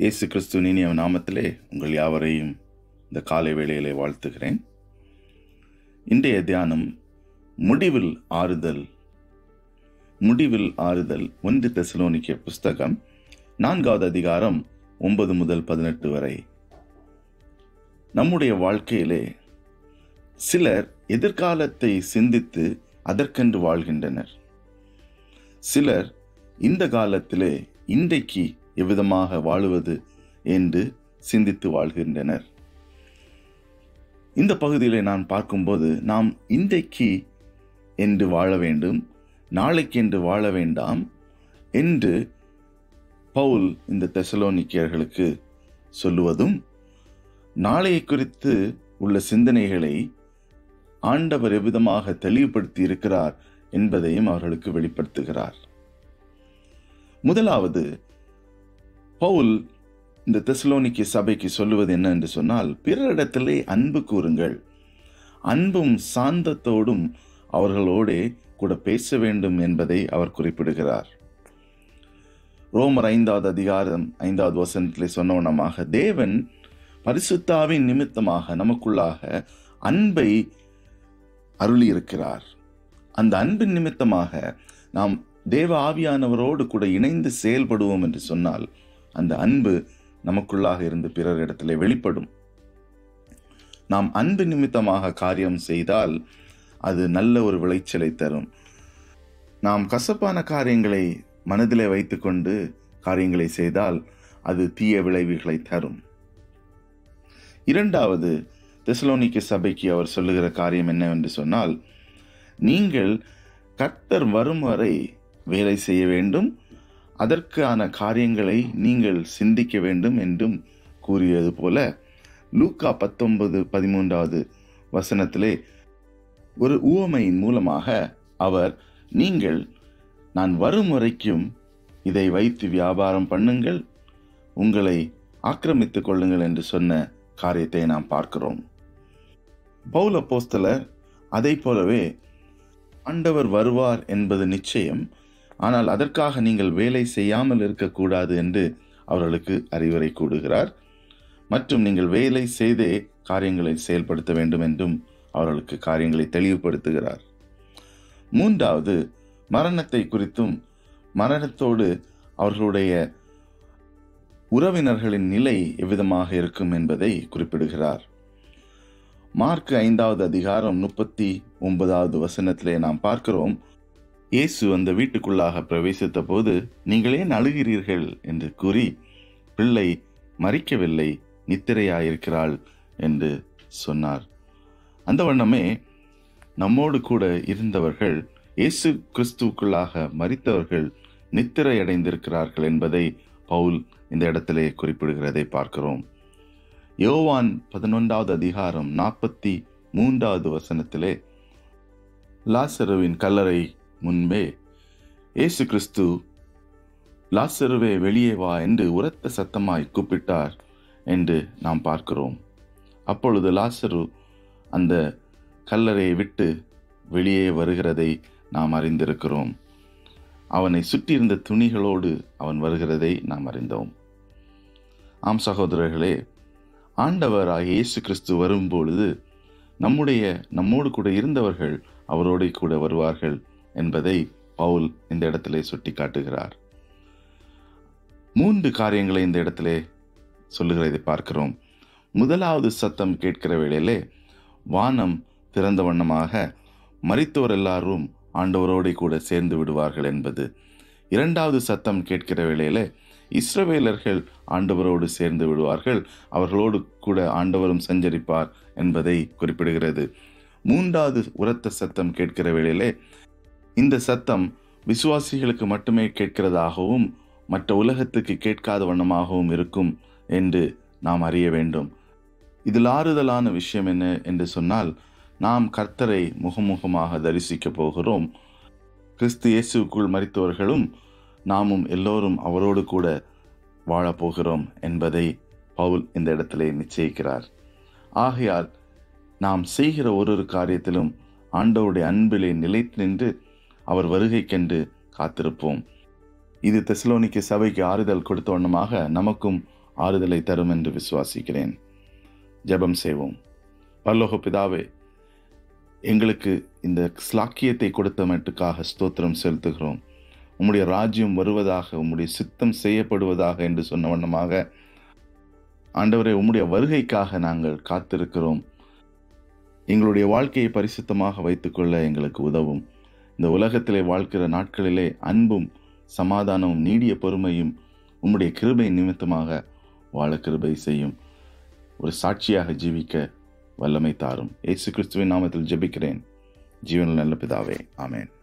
இயேசு கிறிஸ்து இனிய நாமத்திலே உங்கள் யாவரையும் இந்த காலை வேளையிலே வாழ்த்துகிறேன் இன்றைய தியானம் முடிவில் ஆறுதல் முடிவில் ஆறுதல் ஒன்று தெசலோனிக்க புஸ்தகம் நான்காவது அதிகாரம் ஒன்பது முதல் பதினெட்டு வரை நம்முடைய வாழ்க்கையிலே சிலர் எதிர்காலத்தை சிந்தித்து அதற்கென்று வாழ்கின்றனர் சிலர் இந்த காலத்திலே இன்றைக்கு எவ்விதமாக வாழுவது என்று சிந்தித்து வாழ்கின்றனர் இந்த பகுதியிலே நான் பார்க்கும்போது நாம் இன்றைக்கு என்று வாழ வேண்டும் நாளைக்கு என்று வாழ வேண்டாம் என்று பவுல் இந்த தெசலோனிக்கியர்களுக்கு சொல்லுவதும் நாளைய குறித்து உள்ள சிந்தனைகளை ஆண்டவர் எவ்விதமாக தெளிவுபடுத்தி இருக்கிறார் என்பதையும் அவர்களுக்கு வெளிப்படுத்துகிறார் முதலாவது பவுல் இந்த தெசலோனிக்கு சபைக்கு சொல்லுவது என்ன என்று சொன்னால் பிறரிடத்திலே அன்பு கூறுங்கள் அன்பும் சாந்தத்தோடும் அவர்களோடே கூட பேச வேண்டும் என்பதை அவர் குறிப்பிடுகிறார் ரோமர் ஐந்தாவது அதிகாரம் ஐந்தாவது வசனத்திலே சொன்னவனமாக தேவன் பரிசுத்தாவின் நிமித்தமாக நமக்குள்ளாக அன்பை அருளியிருக்கிறார் அந்த அன்பின் நிமித்தமாக நாம் தேவ ஆவியானவரோடு கூட இணைந்து செயல்படுவோம் என்று சொன்னால் அந்த அன்பு நமக்குள்ளாக இருந்து பிறர் இடத்திலே வெளிப்படும் நாம் அன்பு நிமித்தமாக காரியம் செய்தால் அது நல்ல ஒரு விளைச்சலை தரும் நாம் கசப்பான காரியங்களை மனதிலே வைத்துக்கொண்டு காரியங்களை செய்தால் அது தீய விளைவுகளை தரும் இரண்டாவது தெசலோனிக்க சபைக்கு அவர் சொல்லுகிற காரியம் என்னவென்று சொன்னால் நீங்கள் கர்த்தர் வரும் வரை வேலை செய்ய வேண்டும் அதற்கான காரியங்களை நீங்கள் சிந்திக்க வேண்டும் என்றும் கூறியது போல லூக்கா பத்தொன்பது பதிமூன்றாவது வசனத்திலே ஒரு உவமையின் மூலமாக அவர் நீங்கள் நான் வரும் வரைக்கும் இதை வைத்து வியாபாரம் பண்ணுங்கள் உங்களை ஆக்கிரமித்துக் கொள்ளுங்கள் என்று சொன்ன காரியத்தை நாம் பார்க்கிறோம் பௌல போஸ்தலர் அதை போலவே ஆண்டவர் வருவார் என்பது நிச்சயம் ஆனால் அதற்காக நீங்கள் வேலை செய்யாமல் இருக்கக்கூடாது என்று அவர்களுக்கு அறிவுரை கூடுகிறார் மற்றும் நீங்கள் வேலை செய்தே காரியங்களை செயல்படுத்த வேண்டும் என்றும் அவர்களுக்கு காரியங்களை தெளிவுபடுத்துகிறார் மூன்றாவது மரணத்தை குறித்தும் மரணத்தோடு அவர்களுடைய உறவினர்களின் நிலை எவ்விதமாக இருக்கும் என்பதை குறிப்பிடுகிறார் மார்க் ஐந்தாவது அதிகாரம் முப்பத்தி ஒன்பதாவது வசனத்திலே நாம் பார்க்கிறோம் இயேசு அந்த வீட்டுக்குள்ளாக பிரவேசித்த போது நீங்கள் ஏன் அழுகிறீர்கள் என்று கூறி பிள்ளை மறிக்கவில்லை நித்திரையாயிருக்கிறாள் என்று சொன்னார் அந்த வண்ணமே நம்மோடு கூட இருந்தவர்கள் இயேசு கிறிஸ்துவுக்குள்ளாக மறித்தவர்கள் நித்திரை அடைந்திருக்கிறார்கள் என்பதை பவுல் இந்த இடத்திலே குறிப்பிடுகிறதை பார்க்கிறோம் யோவான் பதினொன்றாவது அதிகாரம் நாற்பத்தி மூன்றாவது வசனத்திலே லாசருவின் கல்லறை முன்பே இயேசு கிறிஸ்து லாசருவே வெளியே வா என்று உரத்த சத்தமாய் கூப்பிட்டார் என்று நாம் பார்க்கிறோம் அப்பொழுது லாசரு அந்த கல்லறையை விட்டு வெளியே வருகிறதை நாம் அறிந்திருக்கிறோம் அவனை சுற்றியிருந்த துணிகளோடு அவன் வருகிறதை நாம் அறிந்தோம் ஆம் சகோதரர்களே ஆண்டவராக இயேசு கிறிஸ்து வரும்பொழுது நம்முடைய நம்மோடு கூட இருந்தவர்கள் அவரோடு கூட வருவார்கள் என்பதை பவுல் இந்த இடத்திலே சுட்டி காட்டுகிறார் மூன்று காரியங்களை இந்த இடத்திலே சொல்லுகிறதை பார்க்கிறோம் முதலாவது சத்தம் கேட்கிற வேளையிலே வானம் திறந்த வண்ணமாக மறித்தோர் எல்லாரும் ஆண்டவரோடு கூட சேர்ந்து விடுவார்கள் என்பது இரண்டாவது சத்தம் கேட்கிற வேளையிலே இஸ்ரவேலர்கள் ஆண்டவரோடு சேர்ந்து விடுவார்கள் அவர்களோடு கூட ஆண்டவரும் சஞ்சரிப்பார் என்பதை குறிப்பிடுகிறது மூன்றாவது உரத்த சத்தம் கேட்கிற வேளையிலே இந்த சத்தம் விசுவாசிகளுக்கு மட்டுமே கேட்கிறதாகவும் மற்ற உலகத்துக்கு கேட்காத வண்ணமாகவும் இருக்கும் என்று நாம் அறிய வேண்டும் இதில் ஆறுதலான விஷயம் என்ன என்று சொன்னால் நாம் கர்த்தரை முகமுகமாக தரிசிக்க போகிறோம் கிறிஸ்து இயேசுக்குள் மறித்தவர்களும் நாமும் எல்லோரும் அவரோடு கூட வாழப்போகிறோம் என்பதை பவுல் இந்த இடத்திலே நிச்சயிக்கிறார் ஆகையால் நாம் செய்கிற ஒரு ஒரு காரியத்திலும் ஆண்டவருடைய அன்பிலே நிலைத்து நின்று அவர் வருகைக்கென்று காத்திருப்போம் இது தெசலோனிக்கு சபைக்கு ஆறுதல் கொடுத்த வண்ணமாக நமக்கும் ஆறுதலை தரும் என்று விசுவாசிக்கிறேன் ஜெபம் செய்வோம் பரலோக பிதாவே எங்களுக்கு இந்த ஸ்லாக்கியத்தை கொடுத்தமட்டுக்காக ஸ்தோத்திரம் செலுத்துகிறோம் உம்முடைய ராஜ்யம் வருவதாக உம்முடைய சித்தம் செய்யப்படுவதாக என்று சொன்ன வண்ணமாக ஆண்டவரே உம்முடைய வருகைக்காக நாங்கள் காத்திருக்கிறோம் எங்களுடைய வாழ்க்கையை பரிசுத்தமாக வைத்துக்கொள்ள எங்களுக்கு உதவும் இந்த உலகத்திலே வாழ்க்கிற நாட்களிலே அன்பும் சமாதானமும் நீடிய பொறுமையும் உம்முடைய கிருபை நிமித்தமாக வாழ கிருபை செய்யும் ஒரு சாட்சியாக ஜீவிக்க வல்லமை தாரும் இயேசு கிறிஸ்துவின் நாமத்தில் ஜெபிக்கிறேன் ஜீவனில் நல்ல பிதாவே ஆமென்